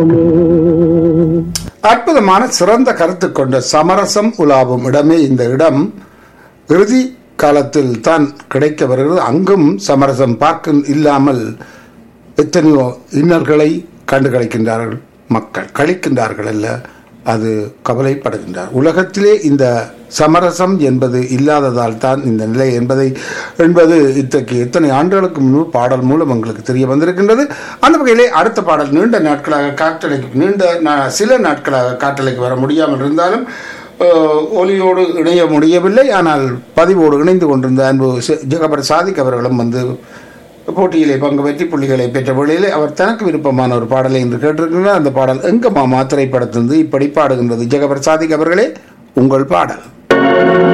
அற்புதமான சிறந்த கருத்து கொண்ட சமரசம் உலாவும் இடமே இந்த இடம் இறுதி காலத்தில் தான் கிடைக்க வருகிறது அங்கும் சமரசம் பார்க்க இல்லாமல் எத்தனையோ இன்னல்களை கண்டு கழிக்கின்றார்கள் மக்கள் கழிக்கின்றார்கள் அல்ல அது கவலைப்படுகின்றார் உலகத்திலே இந்த சமரசம் என்பது இல்லாததால் தான் இந்த நிலை என்பதை என்பது இத்தகைக்கு எத்தனை ஆண்டுகளுக்கு முன்பு பாடல் மூலம் எங்களுக்கு தெரிய வந்திருக்கின்றது அந்த வகையிலே அடுத்த பாடல் நீண்ட நாட்களாக காற்றலைக்கு நீண்ட நா- சில நாட்களாக காற்றலைக்கு வர முடியாமல் இருந்தாலும் அஹ், ஒலியோடு இணைய முடியவில்லை ஆனால் பதிவோடு இணைந்து கொண்டிருந்த அன்பு சி- ஜெகபர் சாதிக் அவர்களும் வந்து போட்டியிலே பங்கு வெற்றி புள்ளிகளை பெற்ற வேளையிலே அவர் தனக்கு விருப்பமான ஒரு பாடலை என்று கேட்டிருக்கிறார் அந்த பாடல் எங்க மாமா திரைப்படத்திலிருந்து இப்படி பாடுகின்றது ஜெகபர் சாதிக் அவர்களே உங்கள் பாடல்